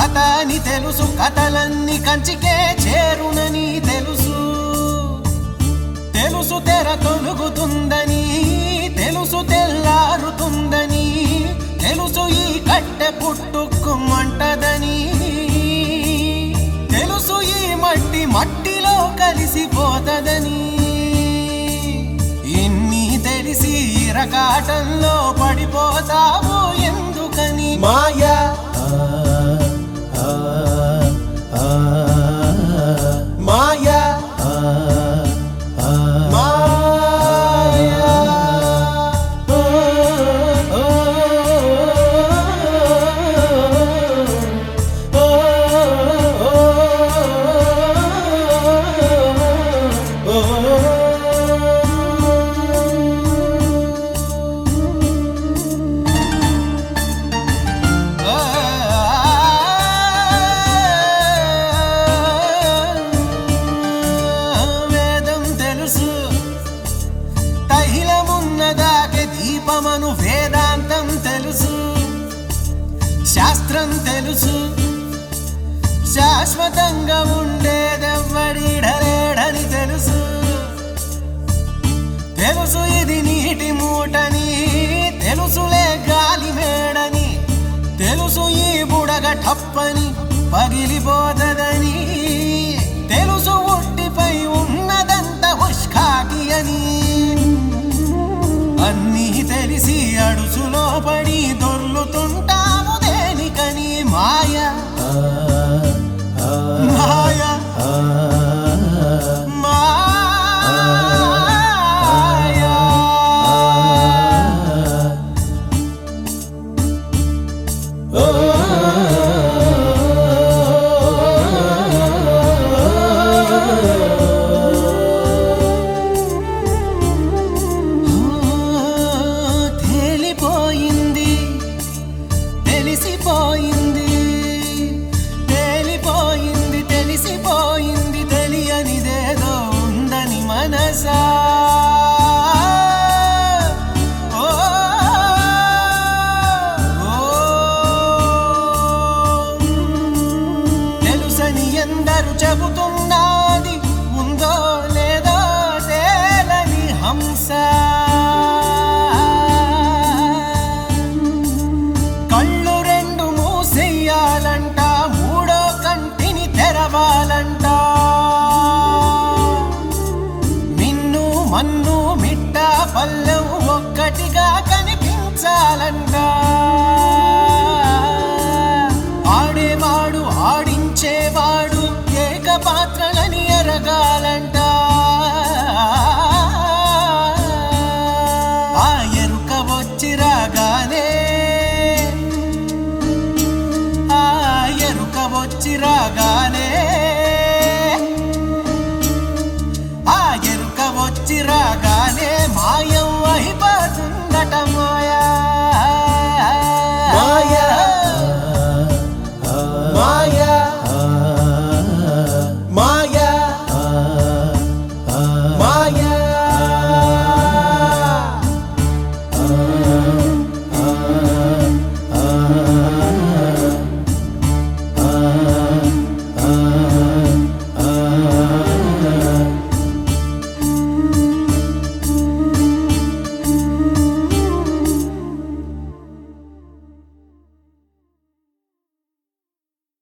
కథ అని తెలుసు కథలన్నీ కంచికే చేరునని తెలుసు తెలుసు తెర తొలుగుతుందని తెలుసు తెల్లారుతుందని తెలుసు ఈ కట్టె పుట్టుకుమంటదని తెలుసు ఈ మట్టి మట్టిలో కలిసిపోతదని ఇన్ని తెలిసి ఇరకాటంలో పడిపోతావు ఎందుకని మాయా మాయా మాయా వేదం తెలుసు తైలమున్నదాకే దీపమను వేదాంతం తెలుసు శాస్త్రం తెలుసు శాశ్వతంగా ఉండేదెవ్వడిడలేడని తెలుసు తెలుసు ఇది నీటి మూటని తెలుసులే గాలి మేడని తెలుసు ఈ బుడగ టప్పని పగిలిపోతదని తెలుసు ఒట్టిపై ఉన్నదంత ఉష్కాకి అని అన్నీ తెలిసి అడుసులో పడి దొర్లుతుంటాము దేనికని మాయ మాయ మాయ తేలిపోయింది తెలిసిపోయింది తేలిపోయింది తెలిసిపోయింది తెలియనిదేదో ఉందని మనసా ఓ, ఓ, తెలుసని ఎందరు చెబుతున్నది ఉందో లేదో తేలని హంస కళ్ళు రెండు మూసేయాలంట మూడో కంటిని తెరవాలంట మిన్ను మన్ను మిట్ట పల్లెం ఒక్కటిగా కనిపించాలంట ఆడేవాడు ఆడించేవాడు ఏక పాత్రలని ఎరగాలంట ఆ ఎరుక వచ్చి రాగానే ఆ ఎరుక వచ్చి రాగానే